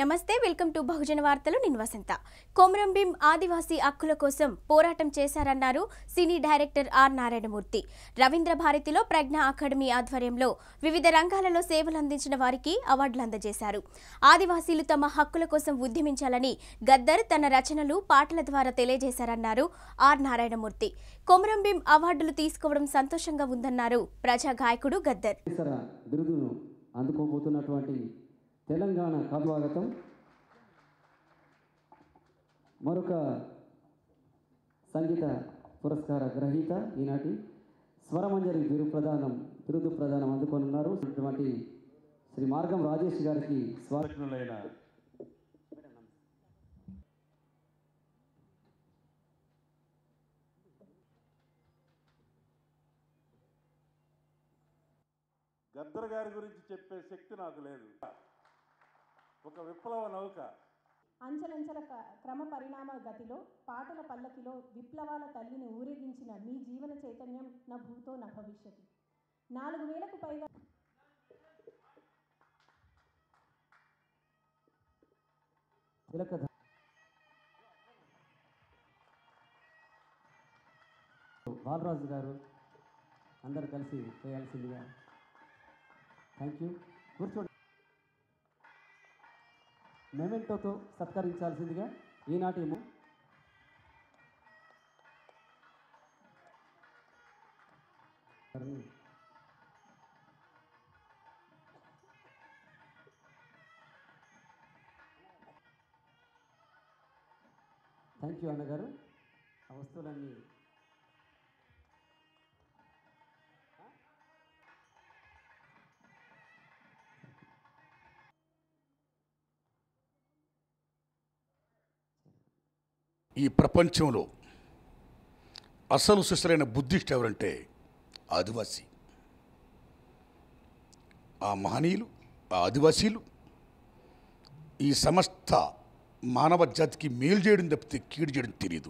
నమస్తే welcome to బహుజన వార్తలు నేను వసంత కొమరం భీం ఆదివాసీ హక్కుల కోసం పోరాటం చేశారన్నారు సినీ డైరెక్టర్ ఆర్ నారాయణమూర్తి రవీంద్ర భారతిలో ప్రజ్ఞ అకాడమీ ఆధ్వర్యంలో వివిధ రంగాలలో సేవలు అందించిన వారికి అవార్డులు అందజేశారు ఆదివాసీలు తమ హక్కుల కోసం ఉద్యమించాలని గద్దర్ తన రచనలు పాటల ద్వారా తెలియజేశారన్నారు ఆర్ నారాయణమూర్తి కొమరం భీం అవార్డులు తీసుకోవడం సంతోషంగా ఉందన్నారు ప్రజా గాయకుడు గద్దర్ సర బిరుదును అందుకోబోతున్నటువంటి తెలంగాణ కవివాగతం మరొక సంగీత పురస్కార గ్రహీత ఈనాటి స్వరమంజరి బిరు ప్రదానం బిరుదు ప్రదానం అందుకోనున్నారు అటువంటి శ్రీ మార్గం రాజేష్ గారికి స్వాగతం శాస్త్రజ్ఞులైన గద్దర్ గారి గురించి చెప్పే శక్తి నాకు లేదు ఒక విప్లవ నౌక అంచెలంచెల క- క్రమ పరిణామ గతిలో పాటల పల్లకిలో విప్లవాల తల్లిని ఊరేగించిన మీ జీవన చైతన్యం నా భూతో నా భవిష్యత్తు నాలుగు వేలకు పైగా తిలక బాలరాజు గారు అందరు కలిసి చేయాల్సిందిగా థ్యాంక్ యూ కూర్చోండి మెమెంటోతో సత్కరించాల్సిందిగా ఈనాటి ము- గారిని థ్యాంక్ యూ అన్నగారు ఆ వస్తువులన్నీ ఈ ప్రపంచంలో అసలు సుసరైన బుద్ధిస్ట్ ఎవరంటే ఆదివాసీ ఆ మహనీయులు ఆ ఆదివాసీలు ఈ సమస్త మానవ జాతికి మేలు చేయడం తప్పితే కీడు చేయడం తెలియదు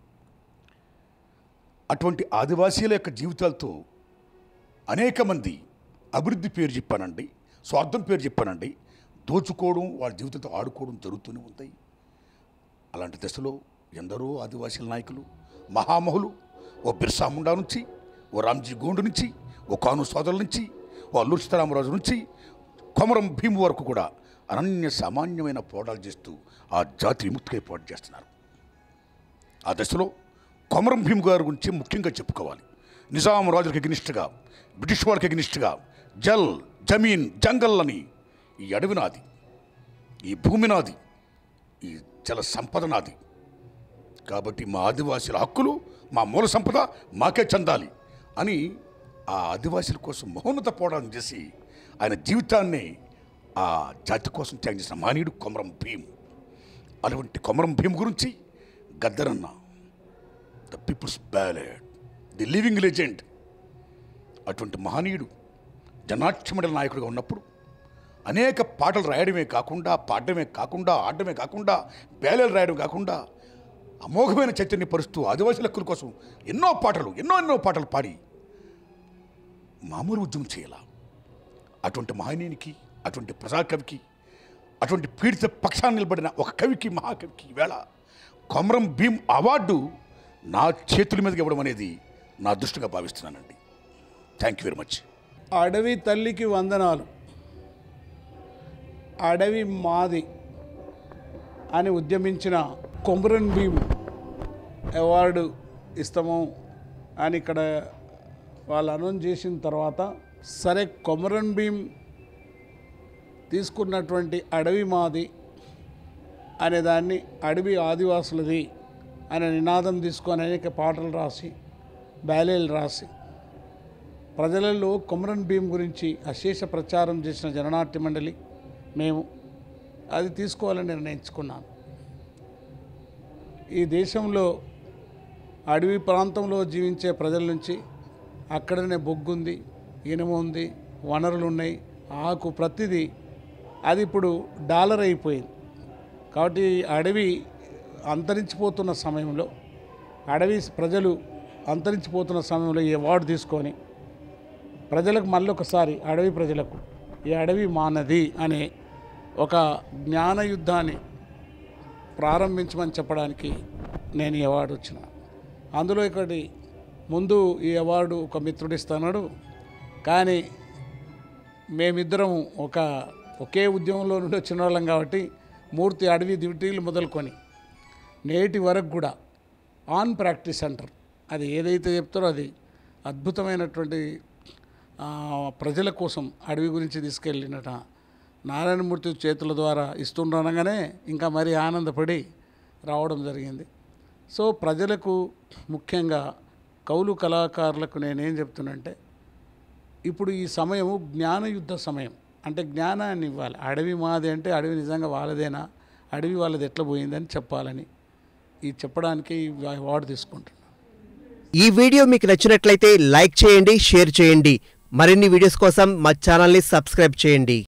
అటువంటి ఆదివాసీల యొక్క జీవితాలతో అనేక మంది అభివృద్ధి పేరు చెప్పానండి స్వార్థం పేరు చెప్పానండి దోచుకోవడం వాళ్ళ జీవితంతో ఆడుకోవడం జరుగుతూనే ఉంటాయి అలాంటి దశలో ఎందరో ఆదివాసీల నాయకులు మహామహులు ఓ బిర్సా ముండా నుంచి ఓ రామ్జీ గోండు నుంచి ఓ కాను సోదరుల నుంచి ఓ అల్లూరి సీతారామరాజు నుంచి కొమరం భీము వరకు కూడా అనన్య సామాన్యమైన పోరాటాలు చేస్తూ ఆ జాతి విముక్తికై పోరాటం చేస్తున్నారు ఆ దశలో కొమరం భీమ్ గారి గురించి ముఖ్యంగా చెప్పుకోవాలి నిజాం రాజులకు ఎగ్నిస్ట్గా బ్రిటిష్ వాళ్ళకి ఎగ్నిస్ట్గా జల్ జమీన్ జంగల్ అని ఈ అడవి నాది ఈ భూమి నాది ఈ జల సంపద నాది కాబట్టి మా ఆదివాసీల హక్కులు మా మూల సంపద మాకే చెందాలి అని ఆ ఆదివాసీల కోసం మహోన్నత పోరాటం చేసి ఆయన జీవితాన్ని ఆ జాతి కోసం త్యాగం చేసిన మానీయుడు కొమరం భీమ్ అటువంటి కొమరం భీమ్ గురించి గద్దరన్న the people's ballad the living legend అటువంటి మహనీయుడు జనాక్షమండల నాయకుడిగా ఉన్నప్పుడు అనేక పాటలు రాయడమే కాకుండా పాడడమే కాకుండా ఆడడమే కాకుండా బేలలు రాయడం కాకుండా అమోఘమైన చైతన్యపరుస్తూ ఆదివాసీ హక్కుల కోసం ఎన్నో పాటలు ఎన్నో ఎన్నో పాటలు పాడి మామూలు ఉద్యమం చేయాల అటువంటి మహనీయునికి అటువంటి ప్రజాకవికి అటువంటి పీడిత పక్షాన్ని నిలబడిన ఒక కవికి మహాకవికి ఈవేళ కొమరం భీమ్ అవార్డు నా చేతుల మీదకి ఇవ్వడం అనేది నా దృష్టిగా భావిస్తున్నానండి థ్యాంక్ యూ వెరీ మచ్ అడవి తల్లికి వందనాలు అడవి మాది అని ఉద్యమించిన కొమరన్ భీమ్ అవార్డు ఇస్తాము అని ఇక్కడ వాళ్ళు అనౌన్స్ చేసిన తర్వాత సరే కొమరన్ భీమ్ తీసుకున్నటువంటి అడవి మాది అనే దాన్ని అడవి ఆదివాసులది అనే నినాదం తీసుకొని అనేక పాటలు రాసి బ్యాలేలు రాసి ప్రజలలో కొమరన్ భీమ్ గురించి అశేష ప్రచారం చేసిన జననాట్య మండలి మేము అది తీసుకోవాలని నిర్ణయించుకున్నాను ఈ దేశంలో అడవి ప్రాంతంలో జీవించే ప్రజల నుంచి అక్కడనే బొగ్గు ఉంది ఇనుము ఉంది వనరులు ఉన్నాయి ఆకు ప్రతిదీ అది ఇప్పుడు డాలర్ అయిపోయింది కాబట్టి అడవి అంతరించిపోతున్న సమయంలో అడవి ప్రజలు అంతరించిపోతున్న సమయంలో ఈ అవార్డు తీసుకొని ప్రజలకు మళ్ళీ ఒకసారి అడవి ప్రజలకు ఈ అడవి మానది అనే ఒక జ్ఞాన యుద్ధాన్ని ప్రారంభించమని చెప్పడానికి నేను ఈ అవార్డు వచ్చిన అందులో ఒకటి ముందు ఈ అవార్డు ఒక మిత్రుడు ఇస్తున్నాడు కానీ మేమిద్దరం ఒక ఒకే ఉద్యమంలో నుండి వచ్చిన వాళ్ళం కాబట్టి మూర్తి అడవి డ్యూటీలు మొదలుకొని నేటి వరకు కూడా ఆన్ ప్రాక్టీస్ సెంటర్ అది ఏదైతే చెప్తారో అది అద్భుతమైనటువంటి ఆ, ప్రజల కోసం అడవి గురించి తీసుకెళ్ళినట నారాయణమూర్తి చేతుల ద్వారా ఇస్తుండగానే ఇంకా మరీ ఆనందపడి రావడం జరిగింది సో ప్రజలకు ముఖ్యంగా కౌలు కళాకారులకు నేనేం చెప్తున్నంటే ఇప్పుడు ఈ సమయము జ్ఞానయుద్ధ సమయం అంటే జ్ఞానాన్ని ఇవ్వాలి అడవి మాది అంటే అడవి నిజంగా వాళ్ళదేనా అడవి వాళ్ళది ఎట్లా పోయిందని చెప్పాలని ఈ చెప్పడానికి ఈ అవార్డు తీసుకుంటున్నాను ఈ వీడియో మీకు నచ్చినట్లయితే లైక్ చేయండి షేర్ చేయండి మరిన్ని వీడియోస్ కోసం మా ఛానల్ని సబ్స్క్రైబ్ చేయండి